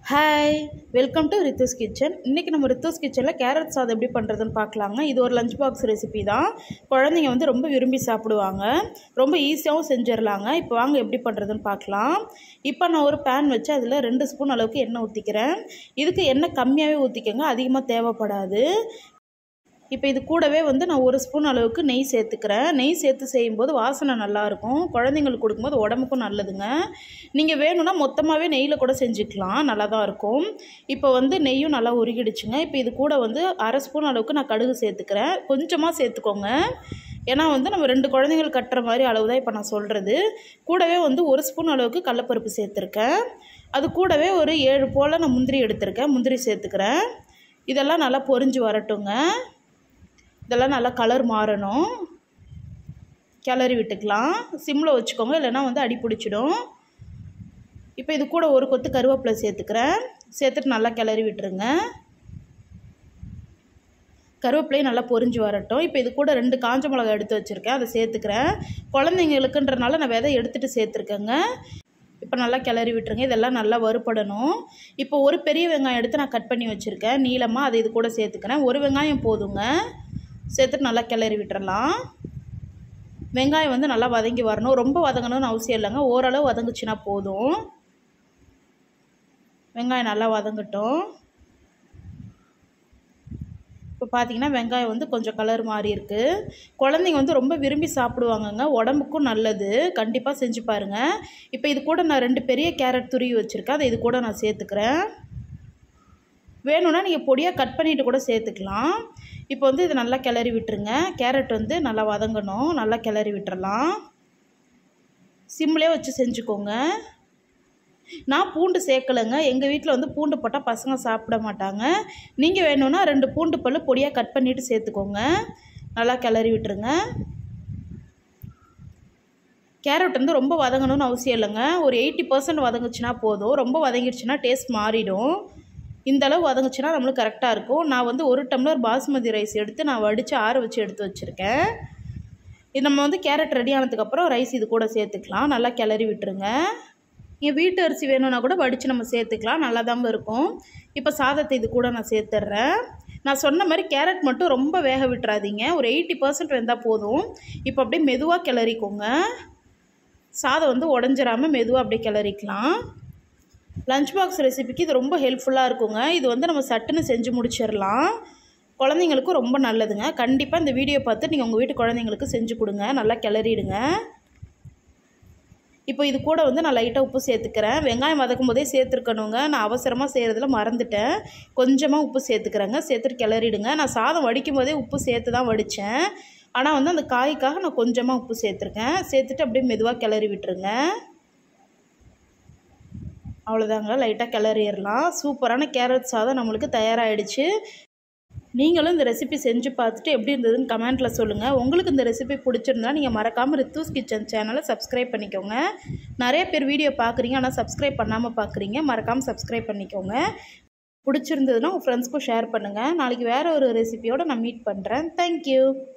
hi welcome to Rithu's kitchen இன்றைக்கி நம்ம ரித்துஸ் கிச்சனில் கேரட் சாதம் எப்படி பண்ணுறதுன்னு பார்க்கலாங்க இது ஒரு லஞ்ச் பாக்ஸ் ரெசிபி தான் குழந்தைங்க வந்து ரொம்ப விரும்பி சாப்பிடுவாங்க ரொம்ப ஈஸியாகவும் செஞ்சிடலாங்க இப்போ வாங்க எப்படி பண்ணுறதுன்னு பார்க்கலாம் இப்போ நான் ஒரு பேன் வச்சு அதில் ரெண்டு ஸ்பூன் அளவுக்கு எண்ணெய் ஊற்றிக்கிறேன் இதுக்கு எண்ணெய் கம்மியாகவே ஊற்றிக்கோங்க அதிகமாக தேவைப்படாது இப்போ இது கூடவே வந்து நான் ஒரு ஸ்பூன் அளவுக்கு நெய் சேர்த்துக்கிறேன் நெய் சேர்த்து செய்யும்போது வாசனை நல்லாயிருக்கும் குழந்தைங்களுக்கு கொடுக்கும்போது உடம்புக்கும் நல்லதுங்க நீங்கள் வேணும்னா மொத்தமாகவே நெய்யில் கூட செஞ்சுக்கலாம் நல்லா தான் இருக்கும் இப்போ வந்து நெய்யும் நல்லா உருகிடுச்சுங்க இப்போ இது கூட வந்து அரை ஸ்பூன் அளவுக்கு நான் கடுகு சேர்த்துக்கிறேன் கொஞ்சமாக சேர்த்துக்கோங்க ஏன்னா வந்து நம்ம ரெண்டு குழந்தைங்கள் கட்டுற மாதிரி அளவு தான் இப்போ நான் சொல்கிறது கூடவே வந்து ஒரு ஸ்பூன் அளவுக்கு கடலப்பருப்பு சேர்த்துருக்கேன் அது கூடவே ஒரு ஏழு போல் நான் முந்திரி எடுத்திருக்கேன் முந்திரி சேர்த்துக்கிறேன் இதெல்லாம் நல்லா பொரிஞ்சு வரட்டுங்க இதெல்லாம் நல்லா கலர் மாறணும் கிளறி விட்டுக்கலாம் சிம்மில் வச்சுக்கோங்க இல்லைன்னா வந்து அடி பிடிச்சிடும் இப்போ இது கூட ஒரு கொத்து கருவேப்பிலை சேர்த்துக்கிறேன் சேர்த்துட்டு நல்லா கிளறி விட்டுருங்க கருவேப்பிலையும் நல்லா பொரிஞ்சு வரட்டும் இப்போ இது கூட ரெண்டு காஞ்ச மிளகா எடுத்து வச்சுருக்கேன் அதை சேர்த்துக்கிறேன் குழந்தைங்களுக்குன்றனால நான் விதை எடுத்துகிட்டு சேர்த்துருக்கேங்க இப்போ நல்லா கிளறி விட்டுருங்க இதெல்லாம் நல்லா வறுபடணும் இப்போ ஒரு பெரிய வெங்காயம் எடுத்து நான் கட் பண்ணி வச்சுருக்கேன் நீளமாக அதை இது கூட சேர்த்துக்கிறேன் ஒரு வெங்காயம் போதுங்க சேர்த்துட்டு நல்லா கிளறி விட்டுறலாம் வெங்காயம் வந்து நல்லா வதங்கி வரணும் ரொம்ப வதங்கணும்னு அவசியம் இல்லைங்க ஓரளவு வதங்குச்சுன்னா போதும் வெங்காயம் நல்லா வதங்கட்டும் இப்போ பார்த்தீங்கன்னா வெங்காயம் வந்து கொஞ்சம் கலர் மாறி இருக்குது குழந்தைங்க வந்து ரொம்ப விரும்பி சாப்பிடுவாங்கங்க உடம்புக்கும் நல்லது கண்டிப்பாக செஞ்சு பாருங்கள் இப்போ இது கூட நான் ரெண்டு பெரிய கேரட் துருவி வச்சுருக்கேன் அதை இது கூட நான் சேர்த்துக்கிறேன் வேணும்னா நீங்கள் பொடியாக கட் பண்ணிவிட்டு கூட சேர்த்துக்கலாம் இப்போ வந்து இதை நல்லா கிளறி விட்டுருங்க கேரட் வந்து நல்லா வதங்கணும் நல்லா கிளறி விட்டுறலாம் சிம்லேயே வச்சு செஞ்சுக்கோங்க நான் பூண்டு சேர்க்கலைங்க எங்கள் வீட்டில் வந்து பூண்டு போட்டால் பசங்க சாப்பிட மாட்டாங்க நீங்கள் வேணும்னா ரெண்டு பூண்டு பல் பொடியாக கட் பண்ணிவிட்டு சேர்த்துக்கோங்க நல்லா கிளறி விட்டுருங்க கேரட் வந்து ரொம்ப வதங்கணும்னு அவசியம் இல்லைங்க ஒரு எயிட்டி பர்சன்ட் வதங்குச்சுன்னா போதும் ரொம்ப வதங்கிடுச்சுன்னா டேஸ்ட் மாறிடும் இந்த அளவு வதங்குச்சுன்னா நம்மளுக்கு கரெக்டாக இருக்கும் நான் வந்து ஒரு டம்ளர் பாஸ்மதி ரைஸ் எடுத்து நான் வடித்து ஆற வச்சு எடுத்து வச்சுருக்கேன் இது நம்ம வந்து கேரட் ரெடி ஆனதுக்கப்புறம் ரைஸ் இது கூட சேர்த்துக்கலாம் நல்லா கிளறி விட்டுருங்க இங்கே வீட்டு அரிசி வேணும்னா கூட வடித்து நம்ம சேர்த்துக்கலாம் நல்லா தாங்க இருக்கும் இப்போ சாதத்தை இது கூட நான் சேர்த்துட்றேன் நான் சொன்ன மாதிரி கேரட் மட்டும் ரொம்ப வேக விட்டுறாதீங்க ஒரு எயிட்டி பர்சன்ட் வெந்தால் போதும் இப்போ அப்படியே மெதுவாக கிளறிக்கோங்க சாதம் வந்து உடஞ்சிராமல் மெதுவாக அப்படியே கிளறிக்கலாம் லஞ்ச் பாக்ஸ் ரெசிபிக்கு இது ரொம்ப ஹெல்ப்ஃபுல்லாக இருக்குங்க இது வந்து நம்ம சட்டுன்னு செஞ்சு முடிச்சிடலாம் குழந்தைங்களுக்கும் ரொம்ப நல்லதுங்க கண்டிப்பாக இந்த வீடியோ பார்த்து நீங்கள் உங்கள் வீட்டு குழந்தைங்களுக்கு செஞ்சு கொடுங்க நல்லா கிளறிடுங்க இப்போ இது கூட வந்து நான் லைட்டாக உப்பு சேர்த்துக்கிறேன் வெங்காயம் வதக்கும் போதே சேர்த்துருக்கணுங்க நான் அவசரமாக செய்கிறதுல மறந்துட்டேன் கொஞ்சமாக உப்பு சேர்த்துக்கிறேங்க சேர்த்துட்டு கிளறிடுங்க நான் சாதம் வடிக்கும் போதே உப்பு சேர்த்து தான் வடித்தேன் ஆனால் வந்து அந்த காய்க்காக நான் கொஞ்சமாக உப்பு சேர்த்துருக்கேன் சேர்த்துட்டு அப்படியே மெதுவாக கிளறி விட்டுருங்க அவ்வளோதாங்க லைட்டாக கிளறிடலாம் சூப்பரான கேரட் சாதம் நம்மளுக்கு தயாராகிடுச்சு நீங்களும் இந்த ரெசிபி செஞ்சு பார்த்துட்டு எப்படி இருந்ததுன்னு கமெண்ட்டில் சொல்லுங்கள் உங்களுக்கு இந்த ரெசிபி பிடிச்சிருந்தா நீங்கள் மறக்காமல் ரித்தூஸ் கிச்சன் சேனலை சப்ஸ்கிரைப் பண்ணிக்கோங்க நிறைய பேர் வீடியோ பார்க்குறீங்க ஆனால் சப்ஸ்கிரைப் பண்ணாமல் பார்க்குறீங்க மறக்காமல் சப்ஸ்கிரைப் பண்ணிக்கோங்க பிடிச்சிருந்ததுன்னா உங்கள் ஃப்ரெண்ட்ஸ்க்கும் ஷேர் பண்ணுங்கள் நாளைக்கு வேறு ஒரு ரெசிபியோடு நான் மீட் பண்ணுறேன் தேங்க்யூ